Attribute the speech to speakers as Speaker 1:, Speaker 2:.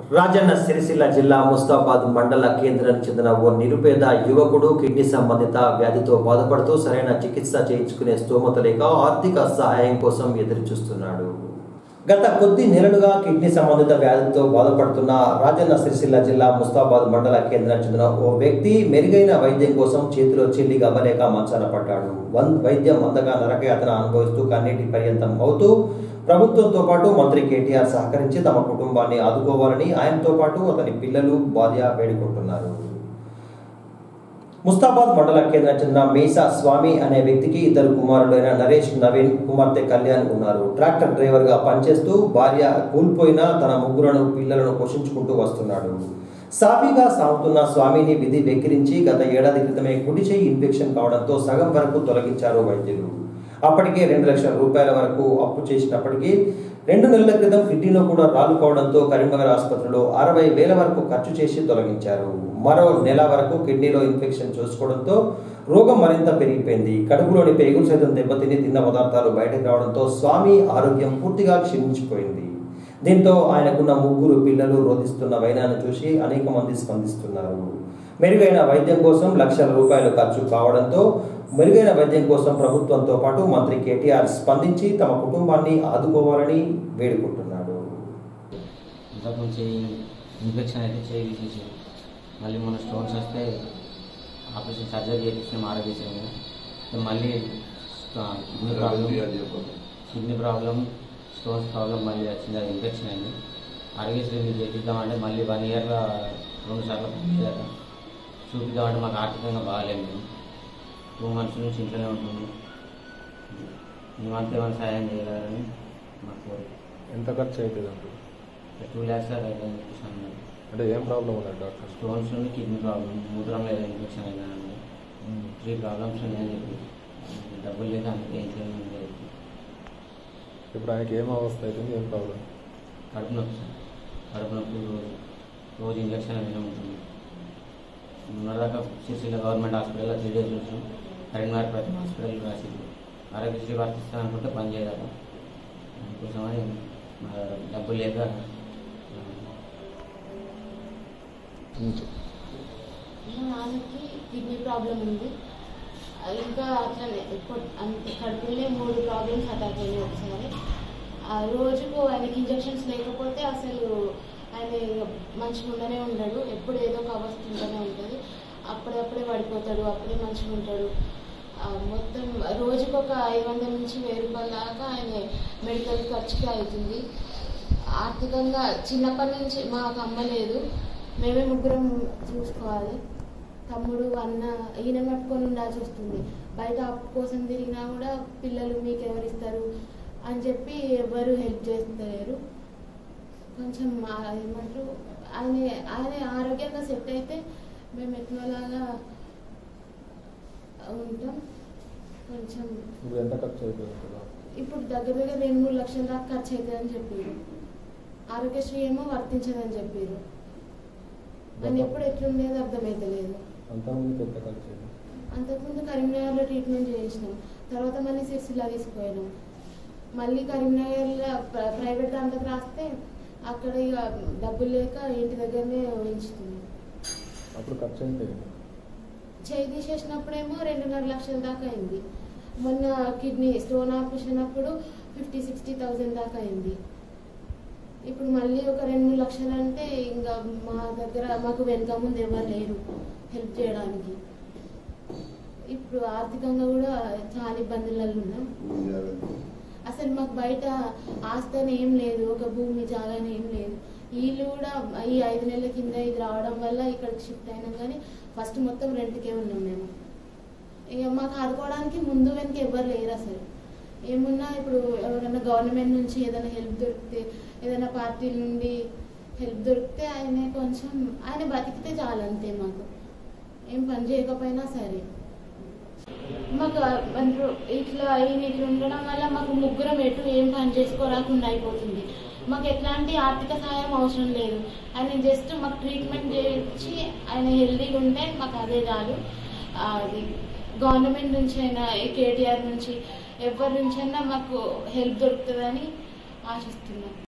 Speaker 1: రాజన్న సిరిసిల్ల జిల్లా ముస్తాబాద్ మండల కేంద్రానికి చెందిన ఓ నిరుపేద యువకుడు కిడ్నీ సంబంధిత వ్యాధితో బాధపడుతూ సరైన చికిత్స చేయించుకునే స్తోమత లేక ఆర్థిక సహాయం కోసం ఎదురు చూస్తున్నాడు గత కొద్ది నెలలుగా కిడ్నీ సంబంధిత వ్యాధితో బాధపడుతున్న రాజన్న సిరిసిల్ల జిల్లా ముస్తాబాద్ మండల కేంద్రానికి చెందిన ఓ వ్యక్తి మెరుగైన వైద్యం కోసం చేతిలో చెల్లి గవ్వలేక మంచాన పడ్డాడు వన్- వైద్యం అందగా నరకయాతన అనుభవిస్తూ కన్నీటి పర్యంతం అవుతూ ప్రభుత్వంతో పాటు మంత్రి కేటీఆర్ సహకరించి తమ కుటుంబాన్ని ఆదుకోవాలని ఆయనతో పాటు అతని పిల్లలు భార్య వేడుకుంటున్నారు ముస్తాబాద్ మండల కేంద్రం చెందిన మీసా స్వామి అనే వ్యక్తికి ఇద్దరు కుమారుడైన నరేష్ నవీన్ కుమార్తె కళ్యాణ్ ఉన్నారు ట్రాక్టర్ డ్రైవర్ గా పనిచేస్తూ భార్య కూలిపోయిన తన ముగ్గులను పిల్లలను పోషించుకుంటూ వస్తున్నాడు సాఫీగా సాగుతున్న స్వామిని విధి వెక్కిరించి గత ఏడాది క్రితమే కుడి చేయి ఇన్ఫెక్షన్ కావడంతో సగం వరకు తొలగించారు వైద్యులు అప్పటికే రెండు లక్షల రూపాయల వరకు అప్పు చేసినప్పటికీ రెండు నెలల క్రితం కిడ్నీలో కూడా రాళ్ళు కావడంతో కరీంనగర్ ఆసుపత్రిలో అరవై వేల వరకు ఖర్చు చేసి తొలగించారు మరో నెల వరకు కిడ్నీలో ఇన్ఫెక్షన్ చూసుకోవడంతో రోగం మరింత పెరిగిపోయింది కడుపులోని పేగులు సైతం దెబ్బతిని తిన్న పదార్థాలు బయటకు రావడంతో స్వామి ఆరోగ్యం పూర్తిగా క్షీణించిపోయింది దీంతో ఆయనకున్న ముగ్గురు పిల్లలు రోధిస్తున్న వైనాన్ని చూసి అనేక మంది స్పందిస్తున్నారు మెరుగైన వైద్యం కోసం లక్షల రూపాయలు ఖర్చు కావడంతో మెరుగైన వైద్యం కోసం ప్రభుత్వంతో పాటు మంత్రి కేటీఆర్ స్పందించి తమ కుటుంబాన్ని ఆదుకోవాలని వేడుకుంటున్నాడు
Speaker 2: ఇంతకుముందు చేయి ఇన్ఫెక్షన్ అయితే చేయి తీసేసారు మళ్ళీ మన స్టోన్స్ వస్తే ఆపరేషన్ సర్జరీ చేయించిన ఆరోగ్యశ్రీ మళ్ళీ kidney problem kidney problem stones problem మళ్ళీ వచ్చింది అది ఇన్ఫెక్షన్ అయింది ఆరోగ్యశ్రీ మీరు చేపిద్దామంటే మళ్ళీ వన్ ఇయర్లో రెండు సార్లు పంపించారు చూపిద్దామంటే మాకు ఆర్థికంగా బాగాలేదు మేము టూ మంత్స్ నుంచి ఇంట్లోనే ఉంటుంది మేమంతా ఏమైనా సాయం చేయగలరని మాకు కోరిక
Speaker 3: ఎంత ఖర్చు అవుతుంది అంటారు
Speaker 2: టూ ల్యాక్స్ దాకా అయితే చెప్పేసి అన్నారు
Speaker 3: అంటే ఏం ప్రాబ్లం ఉన్నది డాక్టర్
Speaker 2: స్టోన్స్ నుండి కిడ్నీ ప్రాబ్లం మూత్రంలో ఏదో ఇన్ఫెక్షన్ అయిందండి త్రీ ప్రాబ్లమ్స్ ఉన్నాయని చెప్పి డబ్బులు లేక అందుకే ఏం చేయడం లేదు
Speaker 3: ఇప్పుడు ఆయనకి ఏం అవస్థ అవుతుంది ఏం ప్రాబ్లం
Speaker 2: కడుపు నొప్పి సార్ కడుపు నొప్పి రోజు రోజు ఇంజక్షన్ అనేది ఉంటుంది మొన్నదాకా సిరిసిల్ల గవర్నమెంట్ హాస్పిటల్లో త్రీ డేస్ చూసాం కరీంనగర్ ప్రతి హాస్పిటల్ రాసింది ఆరోగ్యశ్రీ వర్తిస్తాను అనుకుంటే పని చేయగలం అందుకోసమని మా డబ్బులు లేక ఆ,
Speaker 4: మా నాన్నకి కిడ్నీ ప్రాబ్లం ఉంది ఇంకా అట్లనే కొ- అంతే కడుపులోనే మూడు ప్రాబ్లమ్స్ అటాక్ అయినాయి ఒకసారి ఆ రోజుకు ఆయనకి ఇంజెక్షన్స్ లేకపోతే అసలు ఆయన మంచిగా ఉండనే ఉండడు ఎప్పుడు ఏదో ఒక అవస్థ ఉంటూనే ఉంటుంది అప్పుడప్పుడే పడిపోతాడు అప్పుడే మంచిగా ఉంటాడు ఆ, మొత్తం రోజుకు ఒక ఐదు వందల నుంచి వెయ్యి రూపాయల దాకా ఆయన మెడికల్ ఖర్చుకి అవుతుంది ఆర్థికంగా చిన్నప్పటి నుంచి మాకు అమ్మ లేదు మేమే ముగ్గురం చూసుకోవాలి తమ్ముడు అన్న ఈయన పట్టుకొని ఉండాల్సి వస్తుంది బయట అప్పు కోసం తిరిగినా కూడా పిల్లలు మీకు ఎవరు ఇస్తారు అని చెప్పి ఎవరు హెల్ప్ చేస్తలేరు కొంచెం ఆ ఏమంటారు ఆయన ఆయన ఆరోగ్యంగా సెట్ అయితే మేము ఎట్లాగా ఉంటాం కొంచెం
Speaker 3: ఇప్పుడు ఎంత ఖర్చు అవుతుంది అంటారు
Speaker 4: ఇప్పుడు దగ్గర దగ్గర రెండు మూడు లక్షల దాకా ఖర్చు అవుతుందని చెప్పారు ఆరోగ్యశ్రీ ఏమో వర్తించదని చెప్పారు అని ఎప్పుడు ఎట్లుండేది అర్థమైతలేదు
Speaker 3: అంతకుముందుకు ఎంత ఖర్చు అయింది
Speaker 4: అంతకుముందు కరీంనగర్లో ట్రీట్మెంట్ చేయించినాం తర్వాత మళ్ళీ సిరిసిల్ల తీసుకుపోయినాం మళ్ళీ కరీంనగర్లో ప్ర- ప్రైవేట్ దాంట్లోకి రాస్తే అక్కడ ఇక డబ్బులు లేక ఇంటి దగ్గరనే ఉంచుతుంది
Speaker 3: అప్పుడు ఖర్చు ఎంత అయింది
Speaker 4: చేయి తీసేసినప్పుడేమో రెండున్నర లక్షల దాకా అయింది మొన్న కిడ్నీ స్టోన్ ఆపరేషన్ అప్పుడు ఫిఫ్టీ సిక్స్టీ థౌజండ్ దాకా అయింది ఇప్పుడు మళ్ళీ ఒక రెండు మూడు లక్షలు అంటే ఇంకా మా దగ్గర మాకు వెనక ముందు ఎవరు లేరు హెల్ప్ చేయడానికి ఇప్పుడు ఆర్థికంగా కూడా చాలా ఇబ్బందులలో ఉన్నాం అసలు మాకు బయట ఆస్తి అని ఏం లేదు ఒక భూమి జాగాని ఏం లేదు వీళ్ళు కూడా ఈ ఐదు నెలల కింద ఇది రావడం వల్ల ఇక్కడికి షిఫ్ట్ అయినాం కానీ ఫస్ట్ మొత్తం రెంట్కే ఉన్నాం మేము ఇక మాకు ఆదుకోవడానికి ముందు వెనక ఎవరు లేరు అసలు ఏమున్నా ఇప్పుడు ఎవరైనా గవర్నమెంట్ నుంచి ఏదైనా హెల్ప్ దొరికితే ఏదైనా పార్టీ నుండి హెల్ప్ దొరికితే ఆయన కొంచెం ఆయన బతికితే చాలు అంతే మాకు ఏం పని చేయకపోయినా సరే మాకు అంటారు ఇట్లా ఈయన ఇట్లా ఉండడం వల్ల మాకు ముగ్గురం ఎటు ఏం పని చేసుకోరాకుండా అయిపోతుంది మాకు ఎట్లాంటి ఆర్థిక సహాయం అవసరం లేదు ఆయన జస్ట్ మాకు ట్రీట్మెంట్ చేయించి ఆయన హెల్దీగా ఉంటే మాకు అదే చాలు ఆ, అది గవర్నమెంట్ నుంచి అయినా కేటీఆర్ నుంచి ఎవరి నుంచి అయినా మాకు హెల్ప్ దొరుకుతుందని ఆశిస్తున్నాం